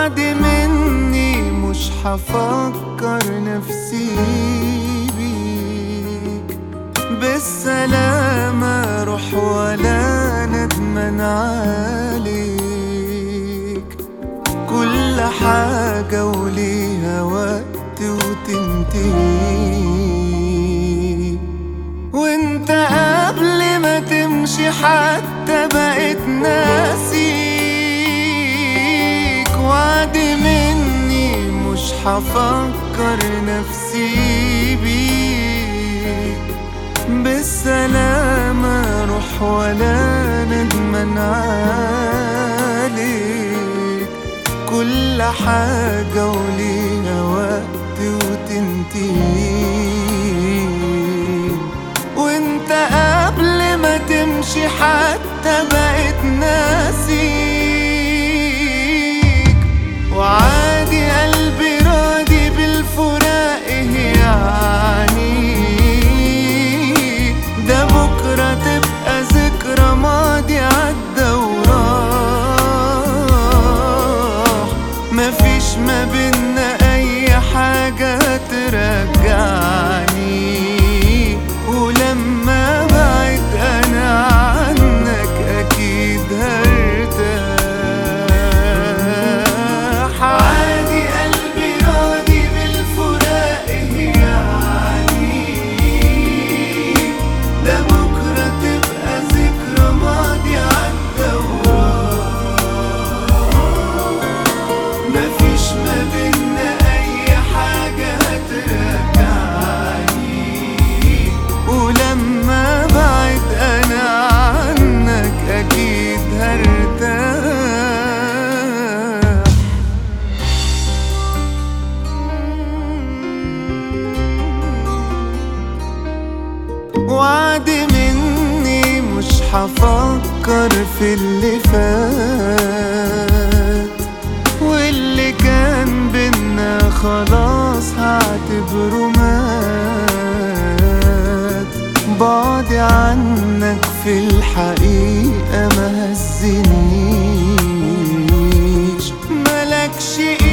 وعد مني مش هفكر نفسي بيك بالسلامة روح ولا ندمان عليك كل حاجة وليها وقت وتنتهي وانت قبل ما تمشي حتى بقيت ناسيك وعد مني مش هفكر نفسي بيك بالسلامة روح ولا ندمان عليك كل حاجة وليها وقت وتنتهي وانت قبل ما تمشي حتى بقيت ناسيك وعادي قلبي راضي بالفراق إيه يعني ده بكرة تبقى ذكرى ماضي عدى وراح مفيش ما بينا أي حاجة ترجعني ولما بعد أنا عنك أكيد هرتاح عادي قلبي راضي بالفراق إيه يعني ده بكرة تبقى ذكرى ماضي عدى وراح مفيش ما بينا أي حاجة هترجعني ولما بعد أنا عنك أكيد هرتاح وعد مني مش هفكر في اللي فات واللي كان بينا خلاص هعتبره مات بعدي عنك في الحقيقة ما هزنيش ملكش